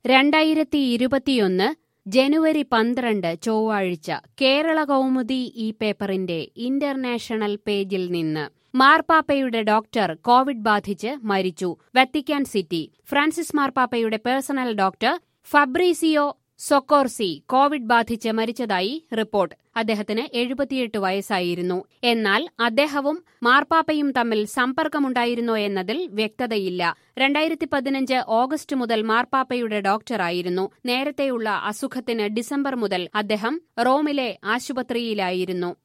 രണ്ടായിരത്തി ഇരുപത്തിയൊന്ന് ജനുവരി പന്ത്രണ്ട് ചൊവ്വാഴ്ച കേരള കൗമുദി ഈ പേപ്പറിന്റെ ഇന്റർനാഷണൽ പേജിൽ നിന്ന് മാർപ്പാപ്പയുടെ ഡോക്ടർ കോവിഡ് ബാധിച്ച് മരിച്ചു വത്തിക്കാൻ സിറ്റി ഫ്രാൻസിസ് മാർപ്പാപ്പയുടെ personal doctor Fabrizio Soccorsi Covid ബാധിച്ച് മരിച്ചതായി റിപ്പോർട്ട് അദ്ദേഹത്തിന് എഴുപത്തിയെട്ട് വയസ്സായിരുന്നു എന്നാൽ അദ്ദേഹവും മാർപ്പാപ്പയും തമ്മിൽ സമ്പർക്കമുണ്ടായിരുന്നോ എന്നതിൽ വ്യക്തതയില്ല രണ്ടായിരത്തി പതിനഞ്ച് ഓഗസ്റ്റ് മുതൽ മാർപ്പാപ്പയുടെ ഡോക്ടറായിരുന്നു നേരത്തെയുള്ള അസുഖത്തിന് ഡിസംബർ മുതൽ അദ്ദേഹം റോമിലെ ആശുപത്രിയിലായിരുന്നു